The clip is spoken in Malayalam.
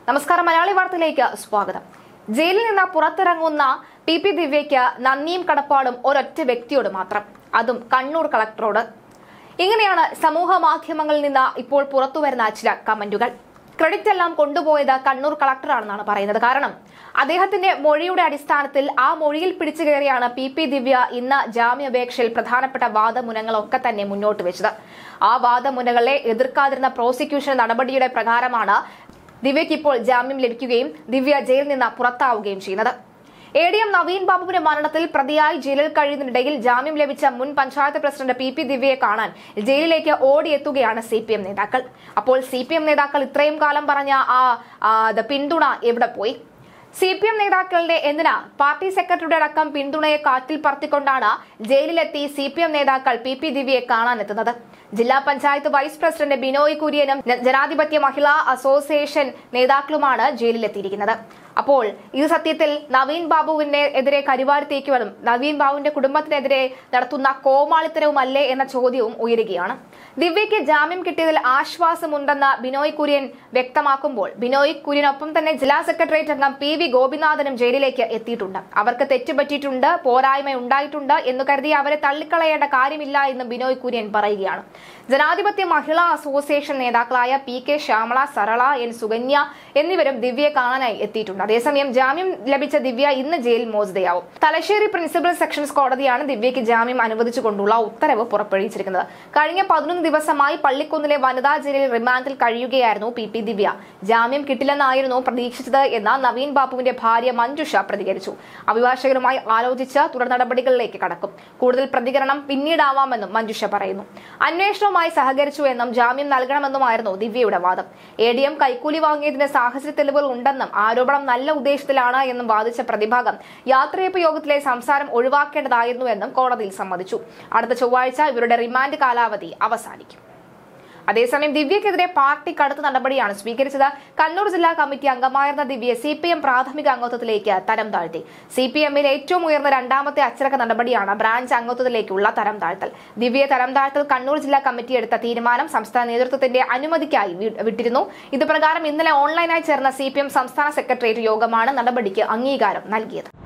നമസ്കാരം മലയാളി വാർത്തയിലേക്ക് സ്വാഗതം ജയിലിൽ നിന്ന് പുറത്തിറങ്ങുന്ന പി പി ദിവ്യയ്ക്ക് നന്ദിയും കടപ്പാടും ഒരൊറ്റ വ്യക്തിയോട് മാത്രം അതും കണ്ണൂർ കളക്ടറോട് ഇങ്ങനെയാണ് സമൂഹ മാധ്യമങ്ങളിൽ നിന്ന് ഇപ്പോൾ പുറത്തുവരുന്ന ചില കമന്റുകൾ ക്രെഡിറ്റ് എല്ലാം കൊണ്ടുപോയത് കണ്ണൂർ കളക്ടറാണെന്നാണ് പറയുന്നത് കാരണം അദ്ദേഹത്തിന്റെ മൊഴിയുടെ അടിസ്ഥാനത്തിൽ ആ മൊഴിയിൽ പിടിച്ചു കയറിയാണ് പി പി ദിവ്യ ഇന്ന് ജാമ്യാപേക്ഷയിൽ പ്രധാനപ്പെട്ട വാദമുനങ്ങളൊക്കെ തന്നെ മുന്നോട്ട് വെച്ചത് ആ വാദമുനകളെ എതിർക്കാതിരുന്ന പ്രോസിക്യൂഷൻ നടപടിയുടെ പ്രകാരമാണ് ദിവ്യയ്ക്ക് ഇപ്പോൾ ജാമ്യം ലഭിക്കുകയും ദിവ്യ ജയിലിൽ നിന്ന് പുറത്താവുകയും ചെയ്യുന്നത് എ ഡി എം നവീൻ ബാബുവിന്റെ മരണത്തിൽ പ്രതിയായി ജയിലിൽ കഴിയുന്നതിനിടയിൽ ജാമ്യം ലഭിച്ച മുൻ പഞ്ചായത്ത് പ്രസിഡന്റ് പി പി ദിവ്യയെ കാണാൻ ജയിലിലേക്ക് ഓടിയെത്തുകയാണ് സി പി എം നേതാക്കൾ അപ്പോൾ സി പി എം നേതാക്കൾ ഇത്രയും കാലം പറഞ്ഞ ആ ആ, ദ പിന്തുണ എവിടെ പോയി സി പി എം നേതാക്കളുടെ എന്തിനാ പാർട്ടി സെക്രട്ടറിയുടെ അടക്കം പിന്തുണയെ കാറ്റിൽ പറത്തിക്കൊണ്ടാണ് ജയിലിലെത്തി സി പി എം നേതാക്കൾ പി പി ദിവ്യയെ കാണാനെത്തുന്നത് ജില്ലാ പഞ്ചായത്ത് വൈസ് പ്രസിഡന്റ് ബിനോയ് കുര്യനും ജ- ജനാധിപത്യ മഹിളാ അസോസിയേഷൻ നേതാക്കളുമാണ് ജയിലിലെത്തിയിരിക്കുന്നത് അപ്പോൾ ഇത് സത്യത്തിൽ നവീൻ ബാബുവിന്റെ എതിരെ കരിവാരിത്തേക്കുവതും നവീൻ ബാബുവിന്റെ കുടുംബത്തിനെതിരെ നടത്തുന്ന കോമാളിത്തരവുമല്ലേ എന്ന ചോദ്യവും ഉയരുകയാണ് ദിവ്യയ്ക്ക് ജാമ്യം കിട്ടിയതിൽ ആശ്വാസമുണ്ടെന്ന് ബിനോയ് കുര്യൻ വ്യക്തമാക്കുമ്പോൾ ബിനോയ് കുര്യനൊപ്പം തന്നെ ജില്ലാ സെക്രട്ടേറിയറ്റ് അംഗം പി വി ഗോപിനാഥനും ജയിലിലേക്ക് എത്തിയിട്ടുണ്ട് അവർക്ക് തെറ്റുപറ്റിയിട്ടുണ്ട് പോരായ്മ ഉണ്ടായിട്ടുണ്ട് എന്ന് കരുതി അവരെ തള്ളിക്കളയേണ്ട കാര്യമില്ല എന്ന് ബിനോയ് കുര്യൻ പറയുകയാണ് ജനാധിപത്യ മഹിളാ അസോസിയേഷൻ നേതാക്കളായ P K Shyamala Sarala N Sukanya എന്നിവരും ദിവ്യയെ കാണാനായി എത്തിയിട്ടുണ്ട് അതേസമയം ജാമ്യം ലഭിച്ച ദിവ്യ ഇന്ന് ജയിൽ മോചിതയാവും തലശ്ശേരി പ്രിൻസിപ്പൽ സെഷൻസ് കോടതിയാണ് ദിവ്യയ്ക്ക് ജാമ്യം അനുവദിച്ചുകൊണ്ടുള്ള ഉത്തരവ് പുറപ്പെടുവിച്ചിരിക്കുന്നത് കഴിഞ്ഞ പതിനൊന്ന് ദിവസമായി പള്ളിക്കുന്നിലെ വനിതാ ജയിലിൽ റിമാൻഡിൽ കഴിയുകയായിരുന്നു പി പി ദിവ്യ ജാമ്യം കിട്ടില്ലെന്നായിരുന്നു പ്രതീക്ഷിച്ചത് എന്ന് നവീൻ ബാബുവിന്റെ ഭാര്യ മഞ്ജുഷ പ്രതികരിച്ചു അഭിഭാഷകരുമായി ആലോചിച്ച് തുടർ നടപടികളിലേക്ക് കടക്കും കൂടുതൽ പ്രതികരണം പിന്നീടാവാമെന്നും മഞ്ജുഷ പറയുന്നു അന്വേഷണവുമായി സഹകരിച്ചു എന്നും ജാമ്യം നൽകണമെന്നുമായിരുന്നു ദിവ്യയുടെ വാദം എ ഡി എം കൈക്കൂലി വാങ്ങിയതിന് സാഹചര്യ തെളിവുകൾ ഉണ്ടെന്നും ആരോപണം നല്ല ഉദ്ദേശത്തിലാണ് എന്നും വാദിച്ച പ്രതിഭാഗം യാത്രയപ്പ് യോഗത്തിലെ സംസാരം ഒഴിവാക്കേണ്ടതായിരുന്നുവെന്നും കോടതിയിൽ സമ്മതിച്ചു അടുത്ത ചൊവ്വാഴ്ച ഇവരുടെ റിമാൻഡ് കാലാവധി അവസാനിക്കും അതേസമയം ദിവ്യക്കെതിരെ പാർട്ടി കടുത്ത നടപടിയാണ് സ്വീകരിച്ചത് കണ്ണൂർ ജില്ലാ കമ്മിറ്റി അംഗമായിരുന്ന ദിവ്യ സി പി എം പ്രാഥമിക അംഗത്വത്തിലേക്ക് തരം താഴ്ത്തി സി പി എമ്മിൽ ഏറ്റവും ഉയർന്ന രണ്ടാമത്തെ അച്ചടക്ക നടപടിയാണ് ബ്രാഞ്ച് അംഗത്വത്തിലേക്കുള്ള തരം താഴ്ത്തൽ ദിവ്യയെ തരം താഴ്ത്തൽ കണ്ണൂർ ജില്ലാ കമ്മിറ്റി എടുത്ത തീരുമാനം സംസ്ഥാന നേതൃത്വത്തിന്റെ അനുമതിക്കായി വി- വിട്ടിരുന്നു ഇത് പ്രകാരം ഇന്നലെ ഓൺലൈനായി ചേർന്ന സി സംസ്ഥാന സെക്രട്ടേറിയറ്റ് യോഗമാണ് നടപടിക്ക് അംഗീകാരം നൽകിയത്